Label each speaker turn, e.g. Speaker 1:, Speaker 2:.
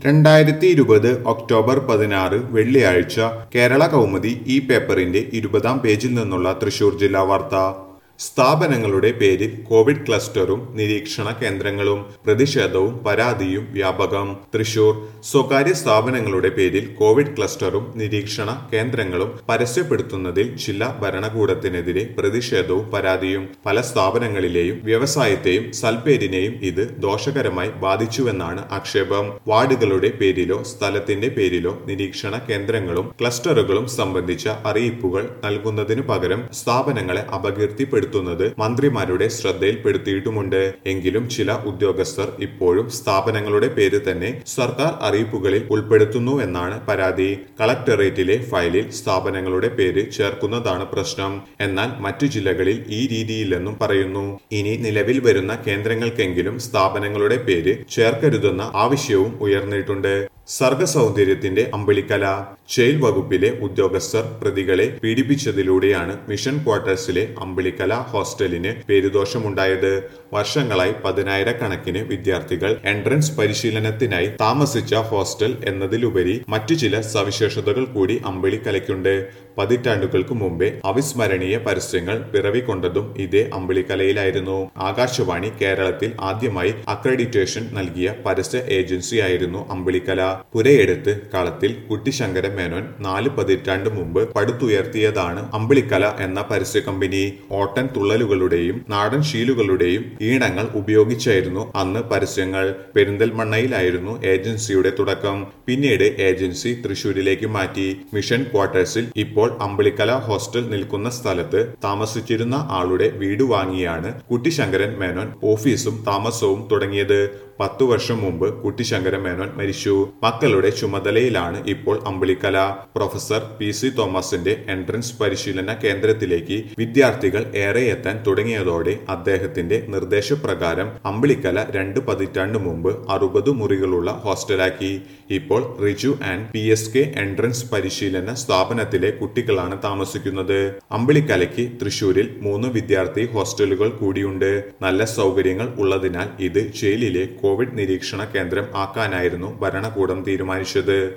Speaker 1: രണ്ടായിരത്തി ഇരുപത് ഒക്ടോബർ പതിനാറ് വെള്ളിയാഴ്ച കേരള കൗമുദി ഈ പേപ്പറിന്റെ ഇരുപതാം പേജിൽ നിന്നുള്ള തൃശൂർ ജില്ലാ വാർത്ത സ്ഥാപനങ്ങളുടെ പേരിൽ കോവിഡ് ക്ലസ്റ്ററും നിരീക്ഷണ കേന്ദ്രങ്ങളും പ്രതിഷേധവും പരാതിയും വ്യാപകം തൃശൂർ സ്വകാര്യ സ്ഥാപനങ്ങളുടെ പേരിൽ കോവിഡ് ക്ലസ്റ്ററും നിരീക്ഷണ കേന്ദ്രങ്ങളും പരസ്യപ്പെടുത്തുന്നതിൽ ജില്ലാ ഭരണകൂടത്തിനെതിരെ പ്രതിഷേധവും പരാതിയും പല സ്ഥാപനങ്ങളിലെയും വ്യവസായത്തെയും സൽപ്പേരിനെയും ഇത് ദോഷകരമായി ബാധിച്ചുവെന്നാണ് ആക്ഷേപം വാർഡുകളുടെ പേരിലോ സ്ഥലത്തിന്റെ പേരിലോ നിരീക്ഷണ കേന്ദ്രങ്ങളും ക്ലസ്റ്ററുകളും സംബന്ധിച്ച അറിയിപ്പുകൾ നൽകുന്നതിനു പകരം സ്ഥാപനങ്ങളെ അപകീർത്തിപ്പെടുത്തുന്നത് മന്ത്രിമാരുടെ ശ്രദ്ധയിൽപ്പെടുത്തിയിട്ടുമുണ്ട് എങ്കിലും ചില ഉദ്യോഗസ്ഥർ ഇപ്പോഴും സ്ഥാപനങ്ങളുടെ പേര് തന്നെ സർക്കാർ അറിയിപ്പുകളിൽ ഉൾപ്പെടുത്തുന്നുവെന്നാണ് പരാതി കളക്ടറേറ്റിലെ ഫയലിൽ സ്ഥാപനങ്ങളുടെ പേര് ചേർക്കുന്നതാണ് പ്രശ്നം എന്നാൽ മറ്റു ജില്ലകളിൽ ഈ രീതിയില്ലെന്നും പറയുന്നു ഇനി നിലവിൽ വരുന്ന കേന്ദ്രങ്ങൾക്കെങ്കിലും സ്ഥാപനങ്ങളുടെ പേര് ചേർക്കരുതെന്ന ആവശ്യവും ഉയർന്നിട്ടുണ്ട് സർഗസൗന്ദര്യത്തിന്റെ അമ്പിളിക്കല ജയിൽ വകുപ്പിലെ ഉദ്യോഗസ്ഥർ പ്രതികളെ പീഡിപ്പിച്ചതിലൂടെയാണ് മിഷൻ ക്വാർട്ടേഴ്സിലെ അമ്പിളിക്കല ഹോസ്റ്റലിന് പേരുദോഷമുണ്ടായത് വർഷങ്ങളായി പതിനായിരക്കണക്കിന് വിദ്യാർത്ഥികൾ എൻട്രൻസ് പരിശീലനത്തിനായി താമസിച്ച ഹോസ്റ്റൽ എന്നതിലുപരി മറ്റു ചില സവിശേഷതകൾ കൂടി അമ്പിളിക്കലയ്ക്കുണ്ട് പതിറ്റാണ്ടുകൾക്ക് മുമ്പേ അവിസ്മരണീയ പരസ്യങ്ങൾ പിറവിക്കൊണ്ടതും ഇതേ അമ്പിളിക്കലയിലായിരുന്നു ആകാശവാണി കേരളത്തിൽ ആദ്യമായി അക്രഡിറ്റേഷൻ നൽകിയ പരസ്യ ഏജൻസിയായിരുന്നു അമ്പിളിക്കല പുരയെടുത്ത് കളത്തിൽ കുട്ടിശങ്കര മേനോൻ നാല് പതിറ്റാണ്ട് മുമ്പ് പടുത്തുയർത്തിയതാണ് അമ്പിളിക്കല എന്ന പരസ്യ കമ്പനി ഓട്ടൻ തുള്ളലുകളുടെയും നാടൻ ഷീലുകളുടെയും ഈണങ്ങൾ ഉപയോഗിച്ചായിരുന്നു അന്ന് പരസ്യങ്ങൾ പെരിന്തൽമണ്ണയിലായിരുന്നു ഏജൻസിയുടെ തുടക്കം പിന്നീട് ഏജൻസി തൃശൂരിലേക്ക് മാറ്റി മിഷൻ ക്വാർട്ടേഴ്സിൽ ഇപ്പോൾ അമ്പിളിക്കല ഹോസ്റ്റൽ നിൽക്കുന്ന സ്ഥലത്ത് താമസിച്ചിരുന്ന ആളുടെ വീട് വാങ്ങിയാണ് കുട്ടിശങ്കരൻ മേനോൻ ഓഫീസും താമസവും തുടങ്ങിയത് പത്തു വർഷം മുമ്പ് കുട്ടിശങ്കര മേനോൻ മരിച്ചു മക്കളുടെ ചുമതലയിലാണ് ഇപ്പോൾ അമ്പിളിക്കല പ്രൊഫസർ പി സി തോമസിന്റെ എൻട്രൻസ് പരിശീലന കേന്ദ്രത്തിലേക്ക് വിദ്യാർത്ഥികൾ ഏറെ എത്താൻ തുടങ്ങിയതോടെ അദ്ദേഹത്തിന്റെ നിർദ്ദേശപ്രകാരം അമ്പിളിക്കല രണ്ട് പതിറ്റാണ്ട് മുമ്പ് അറുപത് മുറികളുള്ള ഹോസ്റ്റലാക്കി ഇപ്പോൾ Riju and P S K entrance പരിശീലന സ്ഥാപനത്തിലെ കുട്ടികളാണ് താമസിക്കുന്നത് അമ്പിളിക്കലയ്ക്ക് തൃശൂരിൽ മൂന്ന് വിദ്യാർത്ഥി ഹോസ്റ്റലുകൾ കൂടിയുണ്ട് നല്ല സൗകര്യങ്ങൾ ഉള്ളതിനാൽ ഇത് ജയിലിലെ കോവിഡ് നിരീക്ഷണ കേന്ദ്രം ആക്കാനായിരുന്നു ഭരണകൂടം തീരുമാനിച്ചത്